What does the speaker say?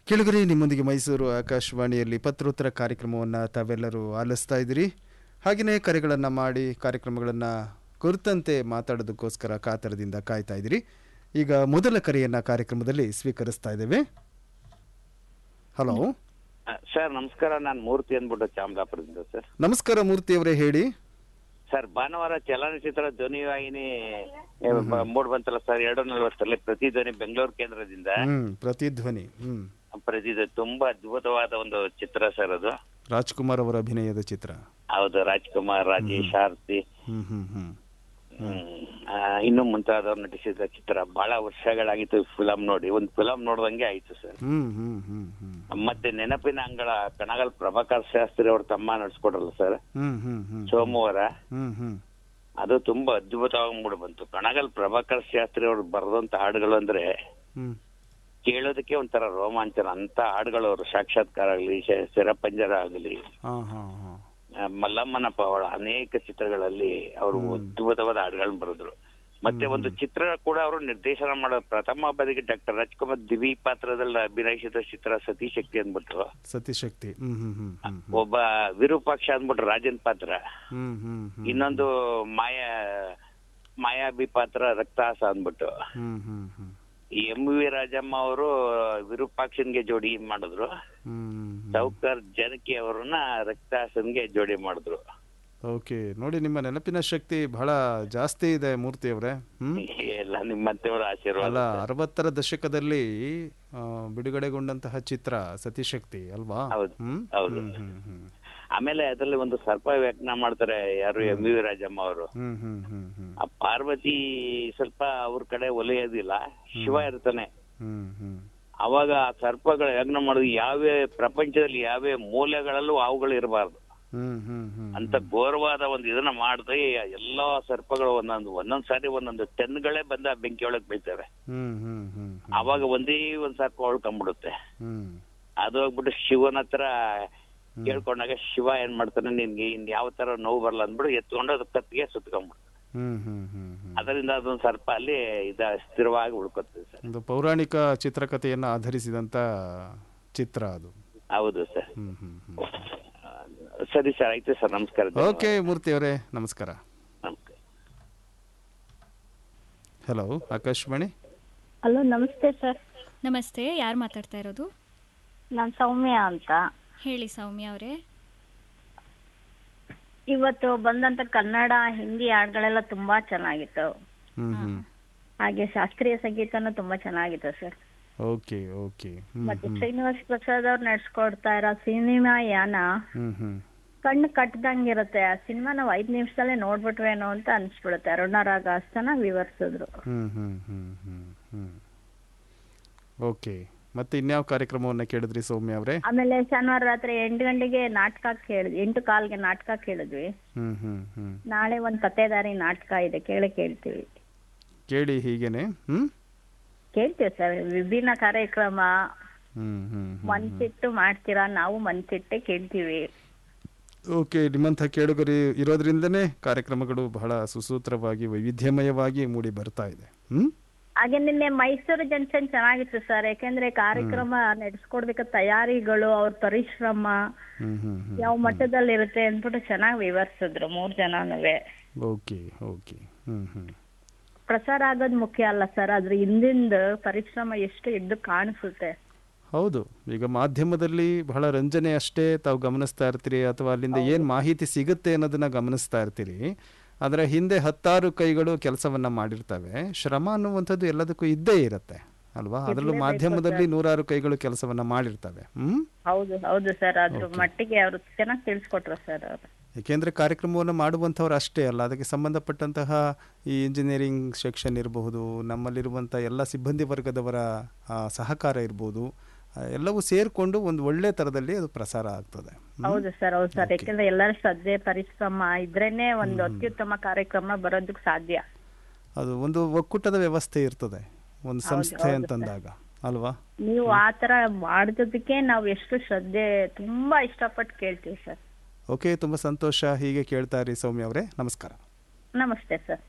ಕೆಳಗರೆ ನಿಮ್ಮೊಂದಿಗೆ ಮೈಸೂರು ಆಕಾಶವಾಣಿಯಲ್ಲಿ ಪತ್ರೋತ್ತರ ಕಾರ್ಯಕ್ರಮವನ್ನು ತಾವೆಲ್ಲರೂ ಆಲಿಸ್ತಾ ಇದ್ದೀರಿ ಹಾಗೆಯೇ ಕರೆಗಳನ್ನು ಮಾಡಿ ಕಾರ್ಯಕ್ರಮಗಳನ್ನು ಕುರಿತಂತೆ ಮಾತಾಡೋದಕ್ಕೋಸ್ಕರ ಕಾತರದಿಂದ ಕಾಯ್ತಾ ಇದ್ದೀರಿ ಈಗ ಮೊದಲ ಕರೆಯನ್ನು ಕಾರ್ಯಕ್ರಮದಲ್ಲಿ ಸ್ವೀಕರಿಸ್ತಾ ಇದ್ದೇವೆ ಹಲೋ ಆ, ಸರ್ ನಮಸ್ಕಾರ ನಾನು ಮೂರ್ತಿ ಅಂದ್ಬಿಟ್ಟು ಚಾಮರಾಪುರದಿಂದ ಸರ್ ನಮಸ್ಕಾರ ಮೂರ್ತಿ ಅವರೇ ಹೇಳಿ ಸರ್ ಭಾನುವಾರ ಚಲನಚಿತ್ರ ಧ್ವನಿವಾಹಿನಿ ಏ, ಬ- ಮೂಡ್ ಬಂತಲ್ಲ ಸರ್ ಎರಡು ನಲ್ವತ್ತರಲ್ಲಿ ಪ್ರತಿಧ್ವನಿ ಬೆಂಗಳೂರು ಕೇಂದ್ರದಿಂದ ಹ್ಮ್ ಪ್ರತಿಧ್ವನಿ ಹ್ಮ್ ಪ್ರತಿಧ್ವನಿ ತುಂಬಾ ಅದ್ಭುತವಾದ ಒಂದು ಚಿತ್ರ ಸರ್ ಅದು ರಾಜ್ಕುಮಾರ್ ಅವರ ಅಭಿನಯದ ಚಿತ್ರ ಹೌದು ರಾಜ್ಕುಮಾರ್ ರಾಜೇಶ್ ಆರ್ತಿ ಹ್ಮ್ ಹ್ಮ್ ಹ್ಮ್ ಹ್ಮ್. ಆ, ಇನ್ನು ಮುಂತಾದವ್ರು ನಟಿಸಿದ ಚಿತ್ರ ಬಹಳ ವರ್ಷಗಳಾಗಿತ್ತು ಫಿಲಂ ನೋಡಿ ಒಂದು ಫಿಲಂ ನೋಡ್ದಂಗೆ ಆಯ್ತು ಸರ್ ಹ್ಮ್ ಹ್ಮ್ ಹ್ಮ್ ಹ್ಮ್ ಮತ್ತೆ ನೆನಪಿನ ಅಂಗಳ ಕಣಗಲ್ ಪ್ರಭಾಕರ್ ಶಾಸ್ತ್ರಿ ಅವ್ರ ತಮ್ಮ ನಡ್ಸ್ಕೊಟ್ರಲ್ಲ ಸರ್ ಹ್ಮ್ ಹ್ಮ್ ಹ್ಮ್ ಸೋಮವಾರ ಹ್ಮ್ ಹ್ಮ್ ಅದು ತುಂಬಾ ಅದ್ಭುತವಾಗಿ ಮೂಡಿ ಬಂತು ಕಣಗಲ್ ಪ್ರಭಾಕರ್ ಶಾಸ್ತ್ರಿ ಅವ್ರು ಬರೆದಂತ ಹಾಡುಗಳು ಅಂದ್ರೆ ಹ್ಮ್ ಕೇಳೋದಕ್ಕೆ ಒಂಥರ ರೋಮಾಂಚನ ಅಂತ ಹಾಡುಗಳು ಅವರು ಸಾಕ್ಷಾತ್ಕಾರ ಆಗಲಿ ಸಿರಪಂಜರ ಆಗಲಿ ಹಾ ಹಾ ಹಾ ಆ, ಮಲ್ಲಮ್ಮನ ಪವಾಡ ಅನೇಕ ಚಿತ್ರಗಳಲ್ಲಿ ಅವರು ಅದ್ಭುತವಾದ ಹಾಡುಗಳನ್ನ ಬರೆದ್ರು ಮತ್ತೆ ಒಂದು ಚಿತ್ರ ಕೂಡ ಅವರು ನಿರ್ದೇಶನ ಮಾಡೋ ಪ್ರಥಮ ಬಾರಿಗೆ ಡಾಕ್ಟರ್ ರಾಜ್ಕುಮಾರ್ ದಿವಿ ಪಾತ್ರದಲ್ಲಿ ಅಭಿನಯಿಸಿದ ಚಿತ್ರ ಸತೀಶಕ್ತಿ ಅಂದ್ಬಿಟ್ಟು ಸತಿಶಕ್ತಿ ಹ್ಮ್ ಹ್ಮ್ ಹ್ಮ್ ಹ್ಮ್ ಒಬ್ಬ ವಿರೂಪಾಕ್ಷ ಅಂದ್ಬಿಟ್ಟು ರಾಜನ್ ಪಾತ್ರ ಹ್ಮ್ ಹ್ಮ್ ಹ್ಮ್ ಇನ್ನೊಂದು ಮಾಯಾ ಮಾಯಾಬಿ ಪಾತ್ರ ರಕ್ತಾಸ ಅಂದ್ಬಿಟ್ಟು ಹ್ಮ್ ಹ್ಮ್ ಹ್ಮ್ ಈ ಎಂ ವಿ ರಾಜಮ್ಮ ಅವರು ವಿರೂಪಾಕ್ಷನ್ಗೆ ಜೋಡಿ ಮಾಡಿದ್ರು ಹ್ಮ್ ಸೌಕರ್ ಜನಕಿ ಅವರನ್ನ ರಕ್ತಾಸನ್ಗೆ ಜೋಡಿ ಮಾಡಿದ್ರು ಓಕೆ ನೋಡಿ ನಿಮ್ಮ ನೆನಪಿನ ಶಕ್ತಿ ಬಹಳ ಜಾಸ್ತಿ ಇದೆ ಮೂರ್ತಿ ಅವರೇ ಹ್ಮ್ ಎಲ್ಲ ನಿಮ್ಮಂತೆಯವರ ಆಶೀರ್ವಾದ ಅಲ್ಲ ಅರವತ್ತರ ದಶಕದಲ್ಲಿ ಆ, ಬಿಡುಗಡೆಗೊಂಡಂತಹ ಚಿತ್ರ ಸತಿಶಕ್ತಿ ಅಲ್ವಾ ಹೌದು, ಹ್ಮ್ ಹೌದು. ಹ್ಮ್ ಹ್ಮ್ ಹ್ಮ್ ಆಮೇಲೆ ಅದರಲ್ಲಿ ಒಂದು ಸರ್ಪ ವ್ಯಾಖ್ಯಾನ ಮಾಡ್ತಾರೆ ಯಾರು ಎಂ ವಿ ರಾಜಮ್ಮ ಅವರು ಹ್ಮ್ ಹ್ಮ್ ಹ್ಮ್ ಹ್ಮ್ ಆ ಪಾರ್ವತಿ ಸ್ವಲ್ಪ ಅವ್ರ ಕಡೆ ಒಲೆಯೋದಿಲ್ಲ ಶಿವ ಇರ್ತಾನೆ ಹ್ಮ್ ಹ್ಮ್ ಅವಾಗ ಆ ಸರ್ಪಗಳು ಯಜ್ಞ ಮಾಡೋದು ಯಾವೇ ಪ್ರಪಂಚದಲ್ಲಿ ಯಾವೇ ಮೂಲೆಗಳಲ್ಲೂ ಹಾವುಗಳು ಇರಬಾರ್ದು ಹ್ಮ್ ಹ್ಮ್ ಹ್ಮ್ ಅಂತ ಘೋರವಾದ ಒಂದು ಇದನ್ನ ಮಾಡಿದ್ರೆ ಎಲ್ಲಾ ಸರ್ಪಗಳು ಒಂದೊಂದು ಒಂದೊಂದ್ ಸಾರಿ ಒಂದೊಂದು ಟನ್ಗಳೇ ಬಂದ ಬೆಂಕಿ ಒಳಗ್ ಬೀಳ್ತವೆ ಹ್ಮ್ ಹ್ಮ್ ಹ್ಮ್ ಅವಾಗ ಒಂದೇ ಒಂದ್ ಸರ್ಪ ಉಳ್ಕೊಂಡ್ಬಿಡುತ್ತೆ ಹ್ಮ್ ಅದು ಹೋಗ್ಬಿಟ್ಟು ಶಿವನ ಹತ್ರ ಕೇಳ್ಕೊಂಡಾಗ ಶಿವ ಏನ್ ಮಾಡ್ತಾನೆ ನಿನ್ಗೆ ಇನ್ ಯಾವ ತರ ನೋವು ಬರಲ್ಲ ಅಂದ್ಬಿಟ್ಟು ಎತ್ಕೊಂಡು ಅದು ಕತ್ತಿಗೆ ಸುತ್ಕೊಂಡ್ಬಿಡ್ತಾನೆ ಹ್ಮ್ ಹ್ಮ್ ಹ್ಮ್ ಹ್ಮ್ ಅದರಿಂದ ಅದೊಂದು ಸರ್ಪ ಅಲ್ಲಿ ಇದ ಸ್ಥಿರವಾಗಿ ಉಳ್ಕೊತದೆ ಸರ್ ಒಂದು ಪೌರಾಣಿಕ ಚಿತ್ರಕಥೆಯನ್ನು ಆಧರಿಸಿದಂತ ಚಿತ್ರ ಅದು ಹೌದು ಸರ್ ಹ್ಮ್ ಹ್ಮ್ ಹ್ಮ್ ಸರಿ ಸರ್ ಆಯ್ತು ಸರ್ ನಮಸ್ಕಾರ ಓಕೆ ಮೂರ್ತಿ ಅವರೇ ನಮಸ್ಕಾರ ನಮಸ್ಕಾರ ಹಲೋ ಆಕಾಶವಾಣಿ ಹಲೋ ನಮಸ್ತೆ ಸರ್ ನಮಸ್ತೆ ಯಾರು ಮಾತಾಡ್ತಾ ಇರೋದು ನಾನು ಸೌಮ್ಯ ಅಂತ ಹೇಳಿ ಸೌಮ್ಯ ಅವರೇ ಇವತ್ತು ಬಂದಂತ ಕನ್ನಡ ಹಿಂದಿ ಹಾಡುಗಳೆಲ್ಲ ತುಂಬಾ ಚೆನ್ನಾಗಿತ್ತು ಹ್ಮ್ ಹ್ಮ್ ಹಾಗೆ ಶಾಸ್ತ್ರೀಯ ಸಂಗೀತನೂ ತುಂಬಾ ಚೆನ್ನಾಗಿತ್ತು ಸರ್ ಓಕೆ ಓಕೆ ಹ್ಮ್ ಮತ್ತೆ ಶ್ರೀನಿವಾಸ್ ಪ್ರಸಾದ್ ಅವ್ರು ನಡ್ಸ್ಕೊಡ್ತಾ ಇರೋ ಸಿನಿಮಾ ಯಾನ ಹ್ಮ್ ಹ್ಮ್ ಕಣ್ಣು ಕಟ್ಟದಂಗಿರುತ್ತೆ ಆ ಸಿನಿಮಾ ನಾವು ಐದ್ ನಿಮಿಷದಲ್ಲೇ ನೋಡ್ಬಿಟ್ವೇನೋ ಅಂತ ಅನ್ಸ್ಬಿಡುತ್ತೆ ಅರುಣರಾಗ ಅಷ್ಟನ ವಿವರಿಸಿದ್ರು ಹ್ಮ್ ಹ್ಮ್ ಹ್ಮ್ ಹ್ಮ್ ಹ್ಮ್ ಓಕೆ ಮತ್ತೆ ಇನ್ಯಾವ ಕಾರ್ಯಕ್ರಮವನ್ನ ಕೇಳಿದ್ರಿ ಸೌಮ್ಯ ಅವರೇ ಆಮೇಲೆ ಶನಿವಾರ ರಾತ್ರಿ ಎಂಟು ಗಂಟೆಗೆ ನಾಟಕ ಕೇಳಿದ್ವಿ ಎಂಟು ಕಾಲ್ಗೆ ನಾಟಕ ಕೇಳಿದ್ವಿ ಹ್ಮ್ ಹ್ಮ್ ಹ್ಮ್ ನಾಳೆ ಒಂದ್ ಕಥೆದಾರಿ ನಾಟಕ ಇದೆ ಕೇಳಿ ಕೇಳ್ತೀವಿ ಕೇಳಿ ಹೀಗೇನೆ ಹ್ಮ್ ಕೇಳ್ತೀವಿ ಸರ್ ವಿಭಿನ್ನ ಕಾರ್ಯಕ್ರಮ ಹ್ಮ್ ಹ್ಮ್ ಹ್ಮ್ ಮನ್ಸಿಟ್ಟು ಮಾಡ್ತೀರಾ ನಾವು ಮನ್ಸಿಟ್ಟೆ ಕೇಳ್ತೀವಿ ಓಕೆ ನಿಮ್ಮಂಥ ಕೇಳುಗರು ಇರೋದ್ರಿಂದನೇ ಕಾರ್ಯಕ್ರಮಗಳು ಬಹಳ ಸುಸೂತ್ರವಾಗಿ ವೈವಿಧ್ಯಮಯವಾಗಿ ಮೂಡಿ ಬರ್ತಾ ಇದೆ ಹ್ಮ್ ಹಾಗೆ ನಿನ್ನೆ ಮೈಸೂರು ಜಂಕ್ಷನ್ ಚೆನ್ನಾಗಿತ್ತು ಸರ್ ಯಾಕಂದ್ರೆ ಕಾರ್ಯಕ್ರಮ ನಡೆಸ್ಕೊಡ್ಬೇಕ ತಯಾರಿಗಳು ಅವ್ರ ಪರಿಶ್ರಮ ಹ್ಮ್ ಹ್ಮ್ ಹ್ಮ್ ಯಾವ ಮಟ್ಟದಲ್ಲಿ ಇರುತ್ತೆ ಅಂದ್ಬಿಟ್ಟು ಚೆನ್ನಾಗಿ ವಿವರಿಸಿದ್ರು ಮೂರ್ ಜನನುವೆ ಓಕೆ ಓಕೆ ಹ್ಮ್ ಹ್ಮ್ ಪ್ರಸಾರ ಆಗೋದ್ ಮುಖ್ಯ ಅಲ್ಲ ಸರ್ ಅದ್ರ ಹಿಂದಿಂದ ಪರಿಶ್ರಮ ಎಷ್ಟು ಎದ್ದು ಕಾಣಿಸುತ್ತೆ ಹೌದು ಈಗ ಮಾಧ್ಯಮದಲ್ಲಿ ಬಹಳ ರಂಜನೆ ಅಷ್ಟೇ ತಾವು ಗಮನಿಸ್ತಾ ಇರ್ತೀರಿ ಅಥವಾ ಅಲ್ಲಿಂದ ಏನು ಮಾಹಿತಿ ಸಿಗುತ್ತೆ ಅನ್ನೋದನ್ನ ಗಮನಿಸ್ತಾ ಇರ್ತೀರಿ ಅದರ ಹಿಂದೆ ಹತ್ತಾರು ಕೈಗಳು ಕೆಲಸವನ್ನ ಮಾಡಿರ್ತವೆ ಶ್ರಮ ಅನ್ನುವಂಥದ್ದು ಎಲ್ಲದಕ್ಕೂ ಇದ್ದೇ ಇರುತ್ತೆ ಅಲ್ವಾ ಅದರಲ್ಲೂ ಮಾಧ್ಯಮದಲ್ಲಿ ನೂರಾರು ಕೈಗಳು ಕೆಲಸವನ್ನ ಮಾಡಿರ್ತವೆ ಹ್ಮ್ ಹೌದು ಹೌದು ಸರ್ ಅದ್ರ ಮಟ್ಟಿಗೆ ಅವ್ರು ಚೆನ್ನಾಗಿ ತಿಳಿಸ್ಕೊಟ್ರು ಸರ್ ಅವ್ರು ಏಕೆಂದರೆ ಕಾರ್ಯಕ್ರಮವನ್ನು ಮಾಡುವಂಥವ್ರು ಅಷ್ಟೇ ಅಲ್ಲ ಅದಕ್ಕೆ ಸಂಬಂಧಪಟ್ಟಂತಹ ಈ ಇಂಜಿನಿಯರಿಂಗ್ ಸೆಕ್ಷನ್ ಇರಬಹುದು ನಮ್ಮಲ್ಲಿರುವಂಥ ಎಲ್ಲ ಸಿಬ್ಬಂದಿ ವರ್ಗದವರ ಆ, ಸಹಕಾರ ಇರ್ಬೋದು ಆ, ಎಲ್ಲವೂ ಸೇರಿಕೊಂಡು ಒಂದು ಒಳ್ಳೆ ಥರದಲ್ಲಿ ಅದು ಪ್ರಸಾರ ಆಗ್ತದೆ ಹ್ಮ್? ಹೌದು ಸರ್ ಹೌದು ಸರ್ ಯಾಕಂದ್ರೆ ಎಲ್ಲರ ಶ್ರದ್ಧೆ ಪರಿಶ್ರಮ ಇದ್ರೇನೆ ಒಂದು ಅತ್ಯುತ್ತಮ ಕಾರ್ಯಕ್ರಮ ಬರೋದಕ್ಕೆ ಸಾಧ್ಯ ಅದು ಒಂದು ಒಕ್ಕೂಟದ ವ್ಯವಸ್ಥೆ ಇರ್ತದೆ ಒಂದು ಸಂಸ್ಥೆ ಅಂತಂದಾಗ ಅಲ್ವಾ ನೀವು ಆತರ ಮಾಡಿದ್ದಕ್ಕೆ ನಾವು ಎಷ್ಟು ಶ್ರದ್ಧೆ ತುಂಬಾ ಇಷ್ಟಪಟ್ಟು ಕೇಳ್ತೀವಿ ಸರ್ ಓಕೆ ತುಂಬ ಸಂತೋಷ ಹೀಗೆ ಕೇಳ್ತಾ ಇರಿ ಸೌಮ್ಯ ಅವರೇ ನಮಸ್ಕಾರ ನಮಸ್ತೆ ಸರ್